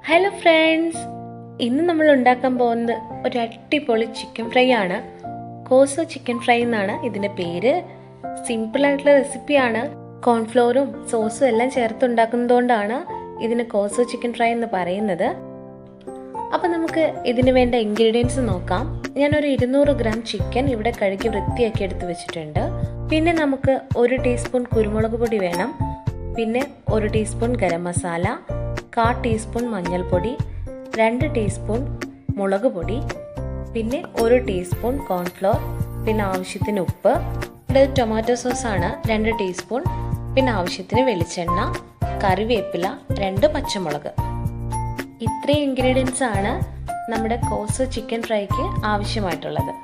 hello friends ഇന്ന് നമ്മൾ ഉണ്ടാക്കാൻ പോകുന്നത് ഒരു അടിപൊളി ചിക്കൻ ഫ്രൈ ആണ് കോസോ ചിക്കൻ ഫ്രൈ എന്നാണ് ഇതിൻ്റെ പേര് സിമ്പിളായിട്ടുള്ള റെസിപ്പിയാണ് കോൺഫ്ലോറും സോസും എല്ലാം ചേർത്ത് ഉണ്ടാക്കുന്നതുകൊണ്ടാണ് ഇതിന് കോസോ ചിക്കൻ ഫ്രൈ എന്ന് പറയുന്നത് അപ്പം നമുക്ക് ഇതിന് വേണ്ട ഇൻഗ്രീഡിയൻസ് നോക്കാം ഞാനൊരു ഇരുന്നൂറ് ഗ്രാം ചിക്കൻ ഇവിടെ കഴുകി വൃത്തിയാക്കി എടുത്ത് വെച്ചിട്ടുണ്ട് പിന്നെ നമുക്ക് ഒരു ടീസ്പൂൺ കുരുമുളക് പൊടി വേണം പിന്നെ ഒരു ടീസ്പൂൺ ഗരം മസാല കാ ടീസ്പൂൺ മഞ്ഞൾപ്പൊടി രണ്ട് ടീസ്പൂൺ മുളക് പൊടി പിന്നെ ഒരു ടീസ്പൂൺ കോൺഫ്ലോർ പിന്നെ ആവശ്യത്തിന് ഉപ്പ് ഇത് ടൊമാറ്റോ സോസാണ് രണ്ട് ടീസ്പൂൺ പിന്നെ ആവശ്യത്തിന് വെളിച്ചെണ്ണ കറിവേപ്പില രണ്ട് പച്ചമുളക് ഇത്രയും ഇൻഗ്രീഡിയൻസ് ആണ് നമ്മുടെ കോസ് ചിക്കൻ ഫ്രൈക്ക് ആവശ്യമായിട്ടുള്ളത്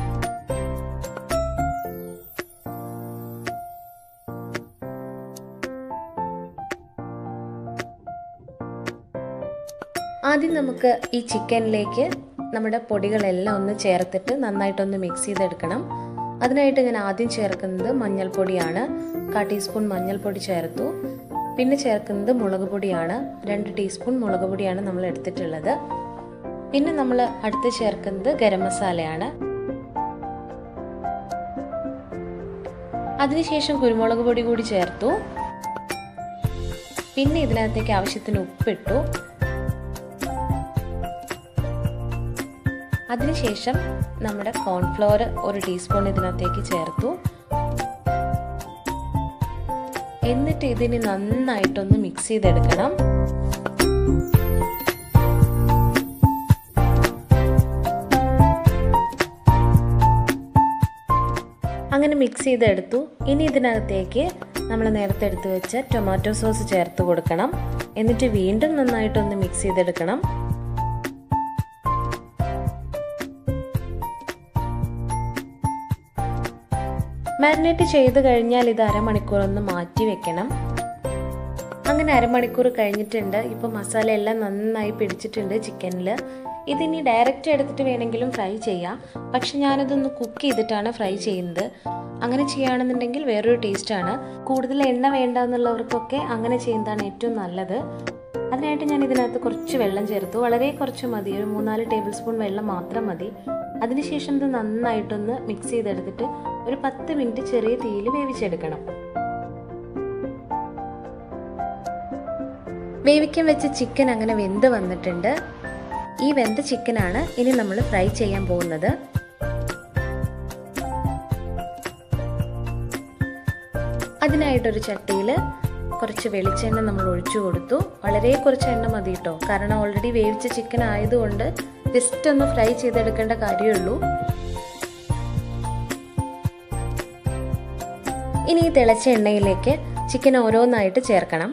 ആദ്യം നമുക്ക് ഈ ചിക്കനിലേക്ക് നമ്മുടെ പൊടികളെല്ലാം ഒന്ന് ചേർത്തിട്ട് നന്നായിട്ടൊന്ന് മിക്സ് ചെയ്തെടുക്കണം അതിനായിട്ട് ഞാൻ ആദ്യം ചേർക്കുന്നത് മഞ്ഞൾപ്പൊടിയാണ് കാ ടീസ്പൂൺ മഞ്ഞൾപ്പൊടി ചേർത്തു പിന്നെ ചേർക്കുന്നത് മുളക് പൊടിയാണ് രണ്ട് ടീസ്പൂൺ മുളക് പൊടിയാണ് നമ്മൾ എടുത്തിട്ടുള്ളത് പിന്നെ നമ്മൾ അടുത്ത് ചേർക്കുന്നത് ഗരം മസാലയാണ് അതിനുശേഷം കുരുമുളക് പൊടി കൂടി ചേർത്തു പിന്നെ ഇതിനകത്തേക്ക് ആവശ്യത്തിന് ഉപ്പിട്ടു അതിനുശേഷം നമ്മുടെ കോൺഫ്ലവർ ഒരു ടീസ്പൂൺ ഇതിനകത്തേക്ക് ചേർത്തു എന്നിട്ട് ഇതിന് നന്നായിട്ടൊന്ന് മിക്സ് ചെയ്തെടുക്കണം അങ്ങനെ മിക്സ് ചെയ്തെടുത്തു ഇനി ഇതിനകത്തേക്ക് നമ്മൾ നേരത്തെ എടുത്തു വെച്ച ടൊമാറ്റോ സോസ് ചേർത്ത് കൊടുക്കണം എന്നിട്ട് വീണ്ടും നന്നായിട്ടൊന്ന് മിക്സ് ചെയ്തെടുക്കണം മാരിനേറ്റ് ചെയ്ത് കഴിഞ്ഞാൽ ഇത് അരമണിക്കൂർ ഒന്ന് മാറ്റി വെക്കണം അങ്ങനെ അരമണിക്കൂർ കഴിഞ്ഞിട്ടുണ്ട് ഇപ്പോൾ മസാല എല്ലാം നന്നായി പിടിച്ചിട്ടുണ്ട് ചിക്കനിൽ ഇതിനി ഡയറക്റ്റ് എടുത്തിട്ട് വേണമെങ്കിലും ഫ്രൈ ചെയ്യാം പക്ഷെ ഞാനിതൊന്ന് കുക്ക് ചെയ്തിട്ടാണ് ഫ്രൈ ചെയ്യുന്നത് അങ്ങനെ ചെയ്യുകയാണെന്നുണ്ടെങ്കിൽ വേറൊരു ടേസ്റ്റാണ് കൂടുതൽ എണ്ണ വേണ്ട എന്നുള്ളവർക്കൊക്കെ അങ്ങനെ ചെയ്യുന്നതാണ് ഏറ്റവും നല്ലത് അതിനായിട്ട് ഞാൻ ഇതിനകത്ത് കുറച്ച് വെള്ളം ചേർത്തു വളരെ കുറച്ച് മതി ഒരു മൂന്നാല് ടേബിൾ സ്പൂൺ വെള്ളം മാത്രം മതി അതിനുശേഷം ഇത് നന്നായിട്ടൊന്ന് മിക്സ് ചെയ്തെടുത്തിട്ട് ഒരു പത്ത് മിനിറ്റ് ചെറിയ തീയിൽ വേവിച്ചെടുക്കണം വേവിക്കാൻ വെച്ച ചിക്കൻ അങ്ങനെ വെന്ത് വന്നിട്ടുണ്ട് ഈ വെന്ത ചിക്കനാണ് ഇനി നമ്മൾ ഫ്രൈ ചെയ്യാൻ പോകുന്നത് അതിനായിട്ടൊരു ചട്ടിയിൽ കുറച്ച് വെളിച്ചെണ്ണ നമ്മൾ ഒഴിച്ചു കൊടുത്തു വളരെ കുറച്ച് എണ്ണ മതി കേട്ടോ കാരണം ഓൾറെഡി വേവിച്ച ചിക്കൻ ആയതുകൊണ്ട് ജസ്റ്റ് ഒന്ന് ഫ്രൈ ചെയ്തെടുക്കേണ്ട കാര്യമുള്ളൂ ഇനി ഈ തിളച്ച എണ്ണയിലേക്ക് ചിക്കൻ ഓരോന്നായിട്ട് ചേർക്കണം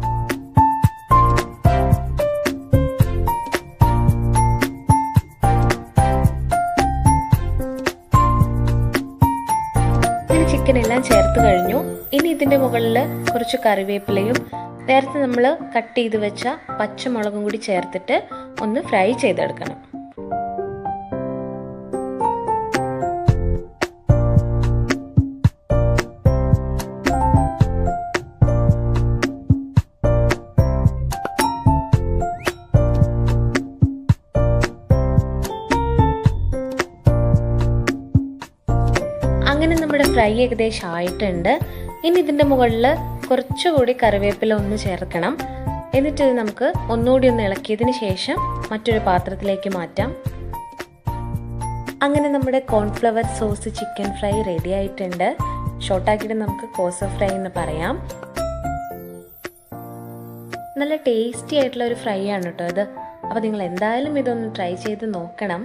ഇങ്ങനെ ചിക്കൻ എല്ലാം ചേർത്ത് കഴിഞ്ഞു ഇനി ഇതിൻ്റെ മുകളിൽ കുറച്ച് കറിവേപ്പിലയും നേരത്തെ നമ്മൾ കട്ട് ചെയ്ത് വെച്ച പച്ചമുളകും കൂടി ചേർത്തിട്ട് ഒന്ന് ഫ്രൈ ചെയ്തെടുക്കണം അങ്ങനെ നമ്മുടെ ഫ്രൈ ഏകദേശം ആയിട്ടുണ്ട് ഇനി ഇതിൻ്റെ മുകളിൽ കുറച്ചുകൂടി കറിവേപ്പില ഒന്ന് ചേർക്കണം എന്നിട്ട് ഇത് നമുക്ക് ഒന്നുകൂടി ഒന്ന് ഇളക്കിയതിന് ശേഷം മറ്റൊരു പാത്രത്തിലേക്ക് മാറ്റാം അങ്ങനെ നമ്മുടെ cornflour sauce chicken fry ready ആയിട്ടുണ്ട് ഷോർട്ടാക്കിയിട്ട് നമുക്ക് കോസ ഫ്രൈ എന്ന് പറയാം നല്ല ടേസ്റ്റി ആയിട്ടുള്ള ഒരു ഫ്രൈ ആണ് കേട്ടോ ഇത് അപ്പോൾ നിങ്ങൾ എന്തായാലും ഇതൊന്ന് ട്രൈ ചെയ്ത് നോക്കണം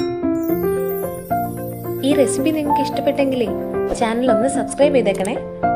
ഈ റെസിപ്പി നിങ്ങൾക്ക് ഇഷ്ടപ്പെട്ടെങ്കിലേ ചാനൽ ഒന്ന് സബ്സ്ക്രൈബ് ചെയ്തേക്കണേ